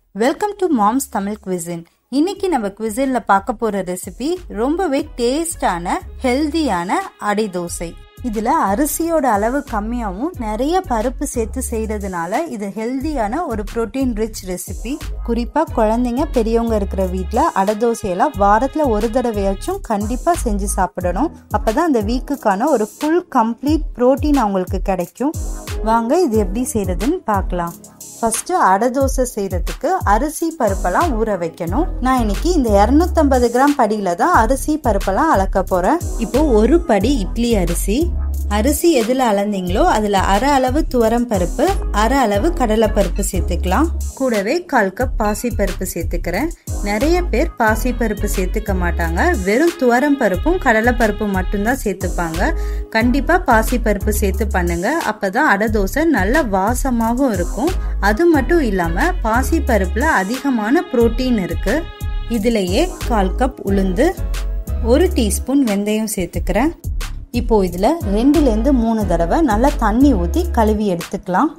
welcome to moms Tamil cuisine இன்னைக்கு நம்ம குவிசின்ல பார்க்க போற ரெசிபி ரொம்பவே டேஸ்டான ஹெல்தியான அடை தோசை இதுல அரிசியோட அளவு கம்மியாகவும் நிறைய பருப்பு சேர்த்து செய்யறதுனால இது ஹெல்தியான ஒரு புரோட்டீன் ரிச் ரெசிபி குறிப்பா குழந்தைங்க பெரியவங்க இருக்கிற வீட்ல அடை தோசையெல்லாம் வாரத்துல ஒரு தடவையாச்சும் கண்டிப்பா செஞ்சு சாப்பிடணும் அப்பதான் அந்த வீக்குக்கான ஒரு ஃபுல் கம்ப்ளீட் புரோட்டீன் அவங்களுக்கு கிடைக்கும் வாங்க இது எப்படி செய்யறதுன்னு பார்க்கலாம் ஃபர்ஸ்ட் அடை தோசை செய்யறதுக்கு அரிசி பருப்பெல்லாம் ஊற வைக்கணும் நான் இன்னைக்கு இந்த இரநூத்தம்பது கிராம் படியில தான் அரிசி பருப்பெல்லாம் அளக்க போறேன் இப்போ ஒரு படி இட்லி அரிசி அரிசி எதுல அளந்தீங்களோ அதுல அரை அளவு துவரம் பருப்பு அரை அளவு கடலை பருப்பு சேர்த்துக்கலாம் கூடவே கால் கப் பாசி பருப்பு சேர்த்துக்கிறேன் நிறைய பேர் பாசி பருப்பு சேர்த்துக்க மாட்டாங்க வெறும் துவரம் பருப்பும் கடலை பருப்பும் மட்டும்தான் சேர்த்துப்பாங்க கண்டிப்பா பாசி பருப்பு சேர்த்து பண்ணுங்க அப்பதான் அடை தோசை நல்ல வாசமாகவும் இருக்கும் அது மட்டும் இல்லாம பாசி பருப்புல அதிகமான புரோட்டீன் இருக்கு இதுலயே கால் கப் உளுந்து ஒரு டீஸ்பூன் வெந்தயம் சேர்த்துக்கிறேன் இப்போ இதுல ரெண்டுலேருந்து மூணு தடவை நல்லா தண்ணி ஊற்றி கழுவி எடுத்துக்கலாம்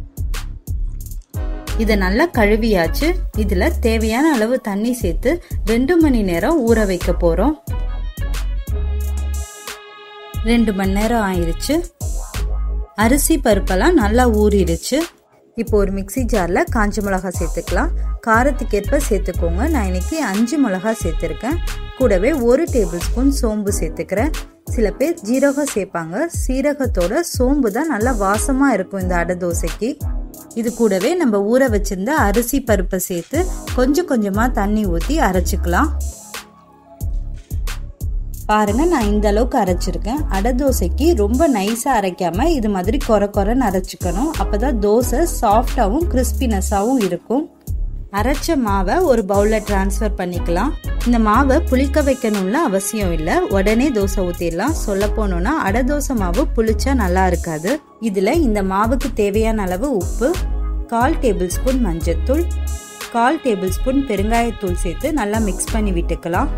இதை நல்லா கழுவியாச்சு இதுல தேவையான அளவு தண்ணி சேர்த்து ரெண்டு மணி நேரம் ஊற வைக்க போறோம் ரெண்டு மணி நேரம் ஆயிருச்சு அரிசி பருப்பெல்லாம் நல்லா ஊறிடுச்சு இப்போ ஒரு மிக்சி ஜாரில் காஞ்ச மிளகா சேர்த்துக்கலாம் காரத்துக்கேற்ப சேர்த்துக்கோங்க நான் இன்னைக்கு அஞ்சு மிளகா சேர்த்துருக்கேன் கூடவே ஒரு டேபிள் ஸ்பூன் சோம்பு சேர்த்துக்கிறேன் சில பேர் ஜீரகம் சேர்ப்பாங்க சீரகத்தோட சோம்பு தான் நல்லா வாசமாக இருக்கும் இந்த அடை தோசைக்கு இது கூடவே நம்ம ஊற வச்சிருந்த அரிசி பருப்பை சேர்த்து கொஞ்சம் கொஞ்சமாக தண்ணி ஊற்றி அரைச்சிக்கலாம் பாருங்க நான் இந்த அளவுக்கு அரைச்சிருக்கேன் அடை தோசைக்கு ரொம்ப நைஸா அரைக்காம இது மாதிரி கொர கொரன்னு அரைச்சிக்கணும் அப்பதான் தோசை சாஃப்டாவும் கிறிஸ்பினஸாவும் இருக்கும் அரைச்ச மாவை ஒரு பவுல்ல டிரான்ஸ்ஃபர் பண்ணிக்கலாம் இந்த மாவை புளிக்க வைக்கணும்ல அவசியம் இல்லை உடனே தோசை ஊற்றிடலாம் சொல்ல போனோம்னா அடை தோசை மாவு புளிச்சா நல்லா இருக்காது இதுல இந்த மாவுக்கு தேவையான அளவு உப்பு கால் டேபிள் ஸ்பூன் மஞ்சத்தூள் கால் டேபிள் ஸ்பூன் பெருங்காயத்தூள் சேர்த்து நல்லா மிக்ஸ் பண்ணி விட்டுக்கலாம்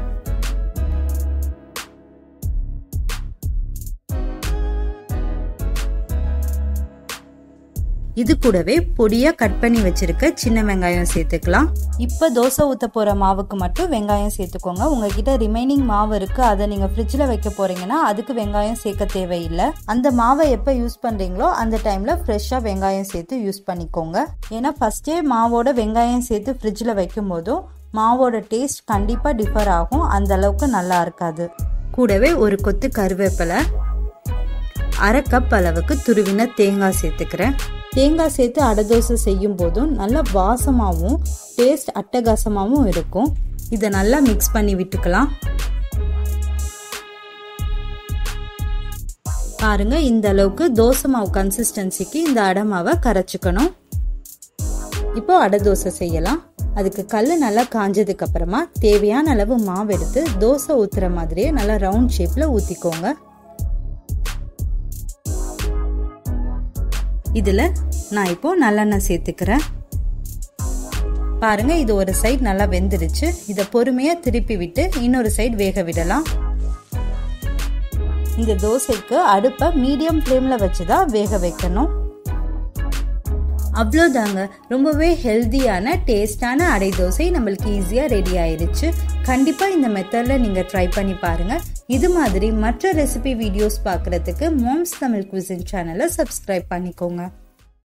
இது கூடவே பொடியா கட் பண்ணி வச்சிருக்க சின்ன வெங்காயம் சேர்த்துக்கலாம் இப்போ தோசை ஊத்த போற மாவுக்கு மட்டும் வெங்காயம் சேர்த்துக்கோங்க உங்ககிட்ட ரிமைனிங் மாவு இருக்கு அதை நீங்க ஃப்ரிட்ஜில் வைக்க போறீங்கன்னா அதுக்கு வெங்காயம் சேர்க்க தேவையில்லை அந்த மாவை எப்போ யூஸ் பண்றீங்களோ அந்த டைம்ல ஃப்ரெஷ்ஷா வெங்காயம் சேர்த்து யூஸ் பண்ணிக்கோங்க ஏன்னா ஃபர்ஸ்டே மாவோட வெங்காயம் சேர்த்து ஃப்ரிட்ஜில் வைக்கும் போதும் மாவோட டேஸ்ட் கண்டிப்பா டிஃபர் ஆகும் அந்த அளவுக்கு நல்லா இருக்காது கூடவே ஒரு கொத்து கருவேப்பிலை அரை கப் அளவுக்கு துருவின தேங்காய் சேர்த்துக்கிறேன் தேங்காய் சேர்த்து அடை தோசை செய்யும் போதும் நல்லா வாசமாகவும் டேஸ்ட் அட்டகாசமாகவும் இருக்கும் இதை நல்லா மிக்ஸ் பண்ணி விட்டுக்கலாம் பாருங்க இந்த அளவுக்கு தோசை மாவு கன்சிஸ்டன்சிக்கு இந்த அடை மாவை கரைச்சிக்கணும் இப்போ அடை தோசை செய்யலாம் அதுக்கு கல் நல்லா காஞ்சதுக்கு அப்புறமா தேவையான அளவு மாவு எடுத்து தோசை ஊத்துற மாதிரியே நல்லா ரவுண்ட் ஷேப்ல ஊத்திக்கோங்க இதுல நான் இப்போ நல்லெண்ணெய் சேர்த்துக்கிறேன் பாருங்க இது ஒரு சைடு நல்லா வெந்துருச்சு இதை பொறுமையா திருப்பி விட்டு இன்னொரு சைடு வேக விடலாம் இந்த தோசைக்கு அடுப்பை மீடியம் ஃப்ளேம்ல வச்சுதான் வேக வைக்கணும் அவ்வளோதாங்க ரொம்பவே ஹெல்த்தியான டேஸ்டான அடை தோசை நம்மளுக்கு ஈஸியாக ரெடி ஆயிடுச்சு கண்டிப்பாக இந்த மெத்தடில் நீங்கள் ட்ரை பண்ணி பாருங்கள் இது மாதிரி மற்ற ரெசிபி வீடியோஸ் பார்க்குறதுக்கு மோம்ஸ் தமிழ் குவிசன் சேனலை சப்ஸ்கிரைப் பண்ணிக்கோங்க